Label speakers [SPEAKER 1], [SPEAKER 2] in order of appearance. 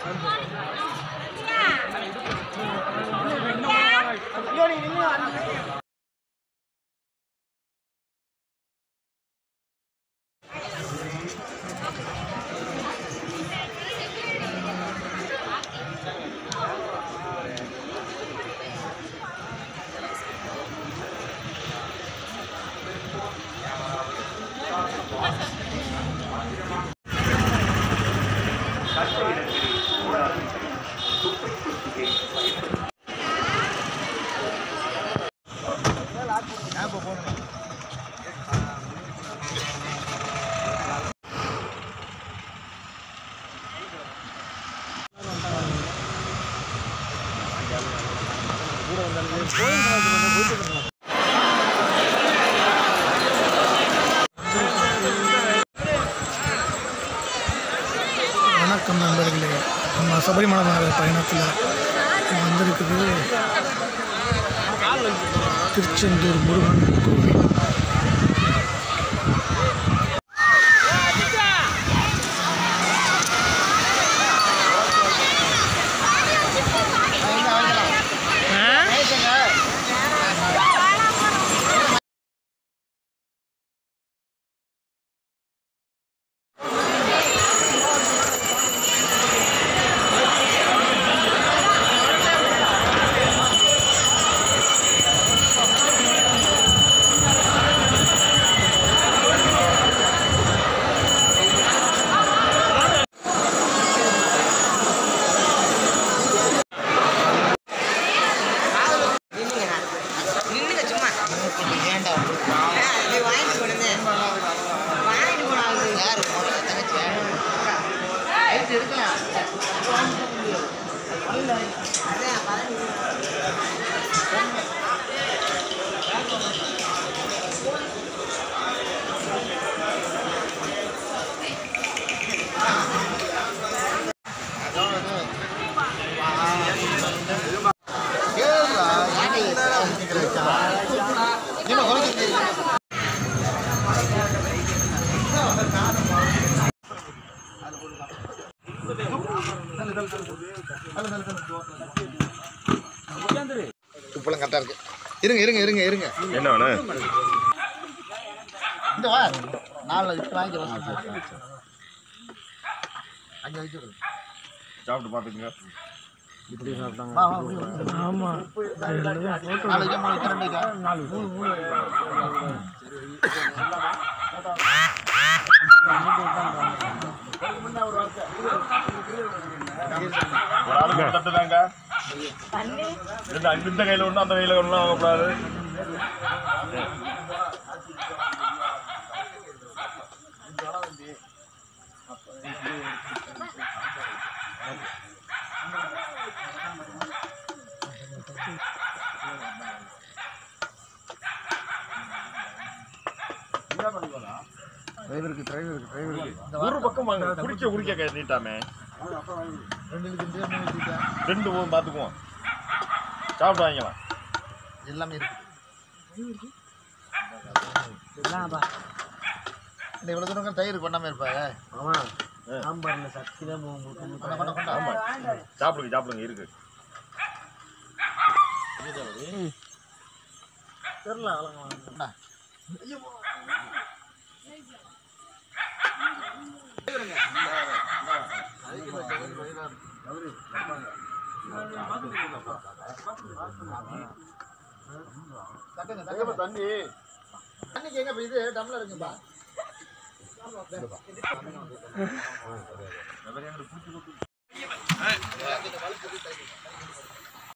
[SPEAKER 1] வணக்கம் நண்பர்களே நம்ம சபரிமலை மாத பயணத்தில் வந்திருக்குது திருச்செந்தூர் முருகன் கோவில்
[SPEAKER 2] நின்னுங்க சும்மா வேண்டாம் போய் வாங்கிட்டு போடுங்க வாங்கிட்டு போனாங்க யாரு தங்கச்சி எடுக்கலாம் அதான் பழனி
[SPEAKER 3] துப்பெல்லாம் கரெக்டாக இருக்கு இருங்க இருங்க இருங்க இருங்க
[SPEAKER 4] என்ன வேணும்
[SPEAKER 3] இந்த வா நாலு இப்போ வாங்கிக்கலாம் அங்கே வச்சு விடுங்க.
[SPEAKER 4] சாப்பிட்டு பார்த்துக்குங்க
[SPEAKER 3] வா வா இப்படி வாங்க.
[SPEAKER 1] ஆமாம்
[SPEAKER 3] நாலு வைக்க மூணு வைக்க ரெண்டு வைக்க நாலு மூணு மூணு
[SPEAKER 4] ஒரு ஆளுக்கு ஒரு தட்டு தாங்க இந்த இந்த கையில் ஒன்று அந்த கையில் ஒன்றும் வாங்கக்கூடாது
[SPEAKER 3] டிரைவருக்கு டிரைவருக்கு டிரைவருக்கு
[SPEAKER 4] ஒரு பக்கம் வாங்க குடிக்க குடிக்க கை நீட்டாமே
[SPEAKER 3] ரெண்டு இருக்கு மூணு இருக்கு
[SPEAKER 4] ரெண்டு போதும் பார்த்துக்குவோம் சாப்பிட்டு வாங்கிக்கலாம்
[SPEAKER 3] எல்லாமே இருக்கு இந்த இவ்வளோ தூரம் தயிர் கொண்டாம இருப்பாங்க கொண்டா கொண்டா கொண்டா
[SPEAKER 4] ஆமா சாப்பிடுங்க சாப்பிடுங்க இருக்கு
[SPEAKER 3] கொண்டா தட்டுங்க, தட்டுங்க.
[SPEAKER 4] தண்ணி
[SPEAKER 3] தண்ணிக்கு எங்க இப்ப இது டம்ளர் இருக்குப்பா